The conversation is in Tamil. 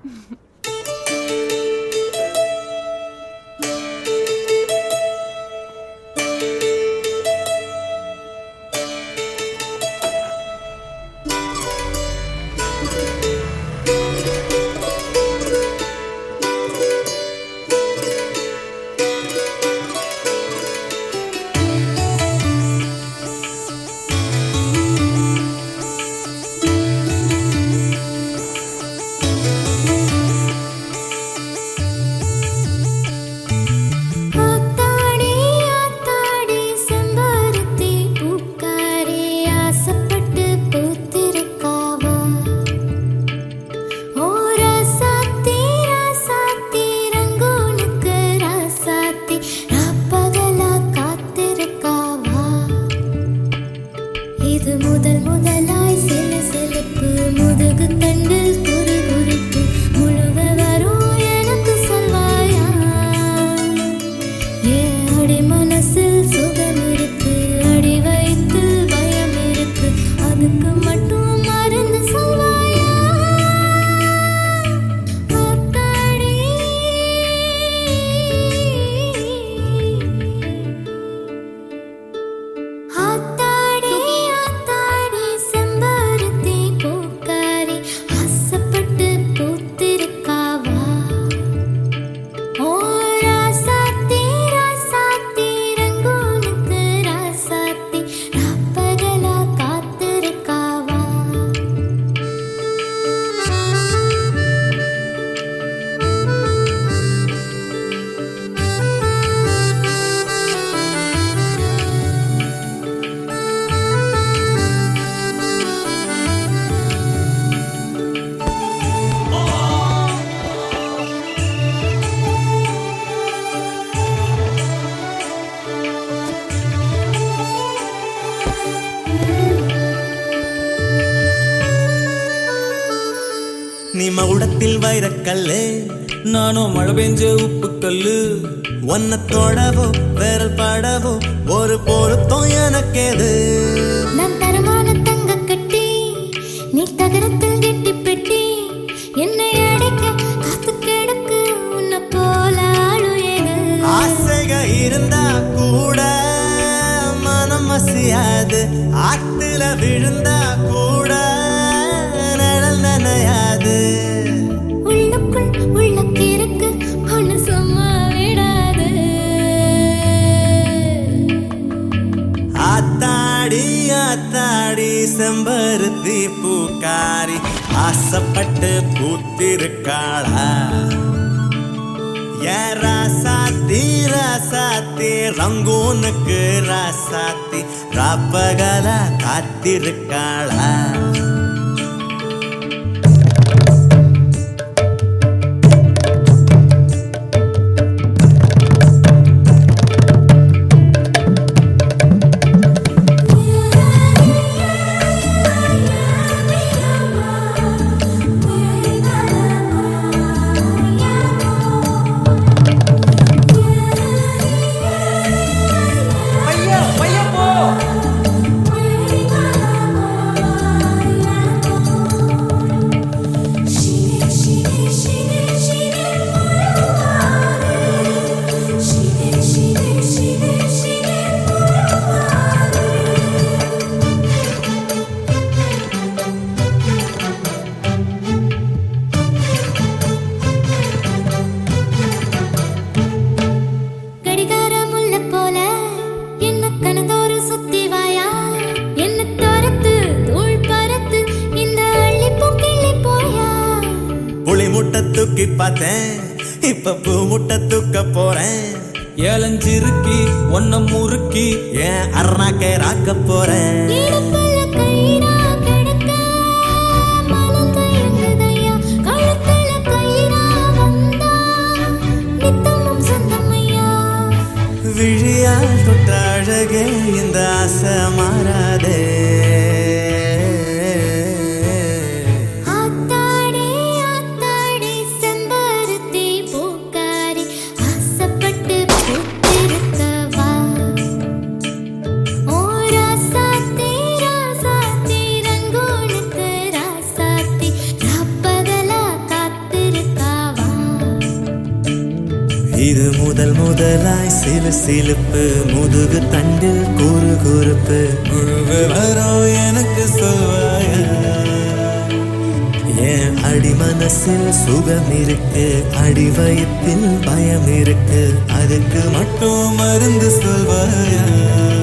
ஆத்தாடி ஆத்தாடி செம்பருத்தி பூக்காரி ஆசைப்பட்டு பூத்திருக்காவா ஓ ராசாத்தி ராசாத்தி ரங்கோனுக்கு ராசாத்தி ராப்பகலா காத்திருக்காவா இது முதல் முதலாய் சில சிலப்பு முதுகு தண்டில் குறு குறுப்பு முழுக வரும் எனக்கு சொல்வாயா ஏன் அடி மனசில் சுகம் இருக்கு அடி வைத்து பயம் இருக்கு அதுக்கு மட்டும் மருந்து சொல்வாயா ஆத்தாடி. ஆத்தாடி ஆத்தாடி செம்பருத்தி பூக்காரி ஆசைப்பட்டு பூத்திருக்காவா ஓ ராசாத்தி ராசாத்தி ரங்கோனுக்கு ராசாத்தி ராப்பகலா காத்திருக்காவா நீ மகுடத்தில் வைரக்கல்லு நானும் மழை பெஞ்ச உப்பு கல்லு ஒன்ன தொடவோ விரல் படவோ ஒரு பொருத்தம் எனக்கேது நான் தரமான தங்க கட்டி நீ தகரத்தில் கெட்டி பெட்டி என்னை அடைக்க காத்து கிடக்கு உன்னை போல ஆளு ஏது ஆசைக இருந்தா கூட மனம் மசியாது ஆத்துல விழுந்தா கூட நிழல் நனையாது உள்ளுக்குள் உள்ளக்கு இருக்கு ஒண்ணு சும்மா விடாது ஆத்தாடி ஆத்தாடி செம்பருத்தி பூக்காரி ஆசைப்பட்டு பூத்திருக்காளா ஏ ராசாத்தி ராசாத்தி ரங்கூனுக்கு ராசாத்தி ராப்பகல காத்திருக்காளா பையா பையா போ கடிகார முள்ள போல என்ன கனதோறு சுத்தி வாயா என்ன துரத்து தூள் பறத்து இந்த அள்ளி கிள்ளி போயா புளி முட்டை தூக்கி பார்த்தேன் இப்ப பூ முட்டை தூக்க போறேன் ஏலஞ்சிருக்கி ஒன்ன முறுக்கி ஏன் அருணாக்கை ராக்க போறேன் இடுப்புல கயிறா கிடக்க மனம் தயங்குதையா கழுத்துல கயிறா வந்தா நித்தமும் சொந்தமையா விழியால் தொட்ட அழகே இந்த ஆசை மாறாதே ஆத்தாடி ஆத்தாடி செம்பருத்தி பூக்காரி ஆசைப்பட்டு பூத்திருக்கவா ஓ ராசாத்தி ராசாத்தி ரங்கோனுக்கு ராசாத்தி ராப்பகலா காத்திருக்கவா இது முதல் முதலாய் சிலு சிலுப்பு முதுகு தண்டில் குறு குறுப்பு முழு வரும் எனக்கு சொல்வாயா என் அடி மனசில் சுகம் இருக்கு அடி வயிற்றில் பயம் இருக்கு அதுக்கு மட்டும் மருந்து சொல்வாயா